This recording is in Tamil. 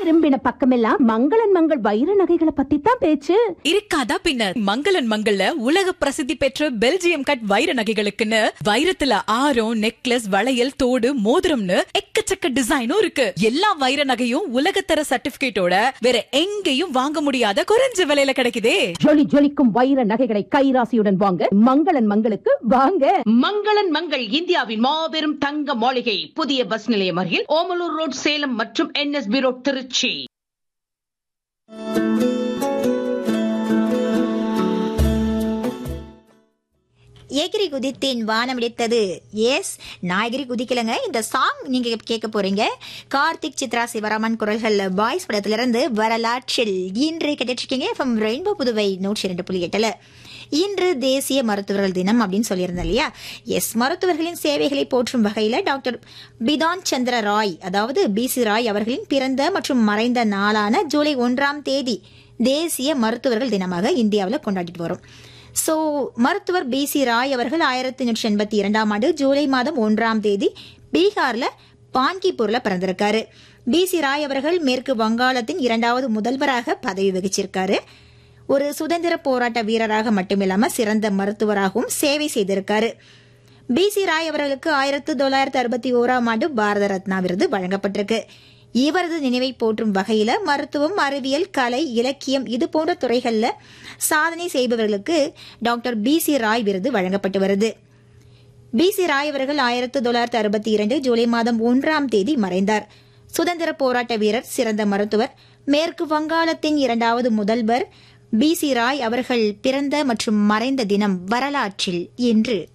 திரும்பின பக்கமெல்லாம் மங்களன் மங்கள் வைர நகைகளை பத்தி தான் பேச்சு இருக்காதா பின்ன மங்களன் மங்கள்ல உலக பிரசித்தி பெற்ற பெல்ஜியம் கட் வைர நகைகளுக்குன்னு வைரத்துல ஆரம் நெக்லஸ் வளையல் தோடு மோதிரம்னு எக்கச்சக்க டிசைனும் இருக்கு எல்லா வைர நகையும் உலகத்தர சர்டிபிகேட்டோட வேற எங்கேயும் வாங்க முடியாத குறைஞ்ச விலையில கிடைக்குதே ஜொலி ஜொலிக்கும் வைர நகைகளை கைராசியுடன் வாங்க மங்களன் மங்களுக்கு வாங்க மங்களன் மங்கள் இந்தியாவின் மாபெரும் தங்க மாளிகை புதிய பஸ் நிலையம் அருகில் ஓமலூர் ரோட் சேலம் மற்றும் என்எஸ்பி ரோட் திருச்சி எகிரி குதித்தேன் வானம் இடித்தது எஸ் நான் எகிரி குதிக்கலங்க இந்த சாங் நீங்க கேட்க போறீங்க கார்த்திக் சித்ரா சிவராமன் குரல்கள் பாய்ஸ் படத்துல இருந்து வரலாற்றில் இன்று கேட்டுருக்கீங்க எஃப்எம் ரெயின்போ புதுவை நூற்றி இரண்டு புள்ளி எட்டுல இன்று தேசிய மருத்துவர்கள் தினம் அப்படின்னு சொல்லியிருந்தேன் இல்லையா எஸ் மருத்துவர்களின் சேவைகளை போற்றும் வகையில டாக்டர் பிதான் சந்திர ராய் அதாவது பிசி ராய் அவர்களின் பிறந்த மற்றும் மறைந்த நாளான ஜூலை ஒன்றாம் தேதி தேசிய மருத்துவர்கள் தினமாக இந்தியாவில் கொண்டாடிட்டு வரோம் ஸோ மருத்துவர் பி சி ராய் அவர்கள் ஆயிரத்தி எண்ணூற்றி எண்பத்தி இரண்டாம் ஆண்டு ஜூலை மாதம் ஒன்றாம் தேதி பீகார்ல பான்கிப்பூர்ல பிறந்திருக்காரு பி சி ராய் அவர்கள் மேற்கு வங்காளத்தின் இரண்டாவது முதல்வராக பதவி வகிச்சிருக்காரு ஒரு சுதந்திர போராட்ட வீரராக மட்டுமில்லாம சிறந்த மருத்துவராகவும் சேவை செய்திருக்காரு பி சி ராய் அவர்களுக்கு ஆயிரத்து தொள்ளாயிரத்து அறுபத்தி ஓராம் ஆண்டு பாரத ரத்னா விருது வழங்கப்பட்டிருக்கு இவரது நினைவை போற்றும் வகையில மருத்துவம் அறிவியல் கலை இலக்கியம் இது போன்ற துறைகள்ல சாதனை செய்பவர்களுக்கு டாக்டர் பி சி ராய் விருது வழங்கப்பட்டு வருது பி சி ராய் அவர்கள் ஆயிரத்து தொள்ளாயிரத்து அறுபத்தி இரண்டு ஜூலை மாதம் ஒன்றாம் தேதி மறைந்தார் சுதந்திர போராட்ட வீரர் சிறந்த மருத்துவர் மேற்கு வங்காளத்தின் இரண்டாவது முதல்வர் பி சி ராய் அவர்கள் பிறந்த மற்றும் மறைந்த தினம் வரலாற்றில் இன்று